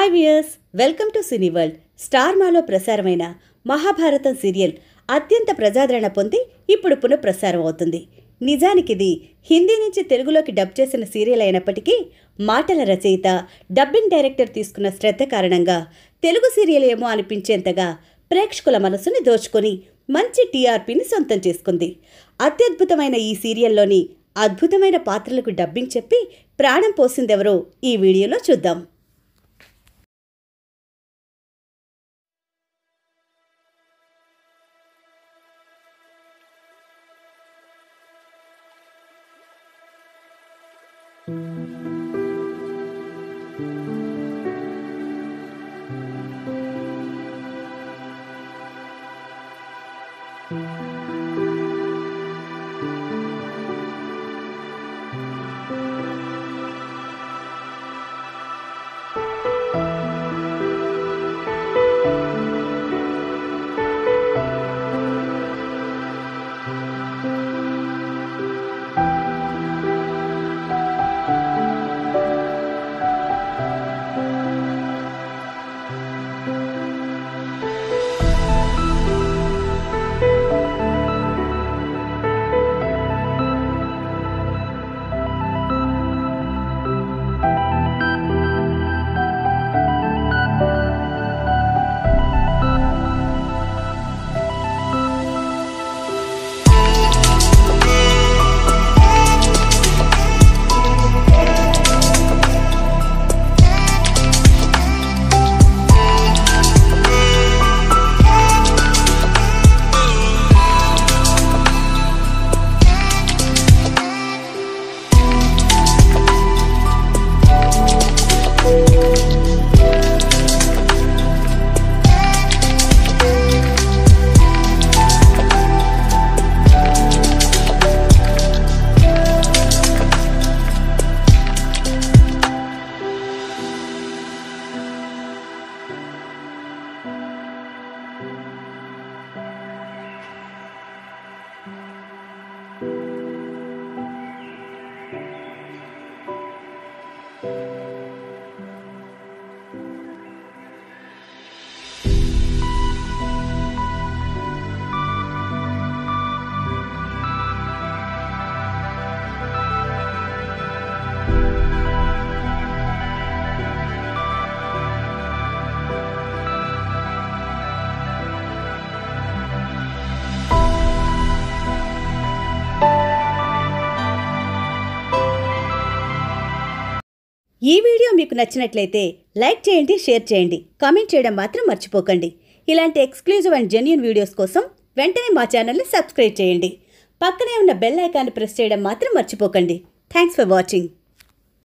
hi viewers welcome to cine world star మాలో ప్రసారమైన Mahabharatam serial అత్యంత ప్రజాదరణ పొంది ఇప్పుడు పునఃప్రసారం అవుతుంది నిజానికి ఇది హిందీ నుంచి తెలుగులోకి డబ్ చేసిన సీరియల్ అయినప్పటికీ మాటల రచయిత డబ్బింగ్ డైరెక్టర్ తీసుకున్న శ్రద్ధ కారణంగా తెలుగు సీరియల్ ఏమో అనిపించేంతగా ప్రేక్షకుల మనసుని దోచుకొని మంచి టీఆర్పీని సొంతం చేసుకుంది అత్యద్భుతమైన ఈ సీరియల్లోని అద్భుతమైన పాత్రలకు డబ్బింగ్ చెప్పి ప్రాణం పోసిందెవరో ఈ వీడియోలో చూద్దాం ఈ వీడియో మీకు నచ్చినట్లయితే లైక్ చేయండి షేర్ చేయండి కామెంట్ చేయడం మాత్రం మర్చిపోకండి ఇలాంటి ఎక్స్క్లూజివ్ అండ్ జెన్యున్ వీడియోస్ కోసం వెంటనే మా ఛానల్ని సబ్స్క్రైబ్ చేయండి పక్కనే ఉన్న బెల్ ఐకాన్ని ప్రెస్ చేయడం మాత్రం మర్చిపోకండి థ్యాంక్స్ ఫర్ వాచింగ్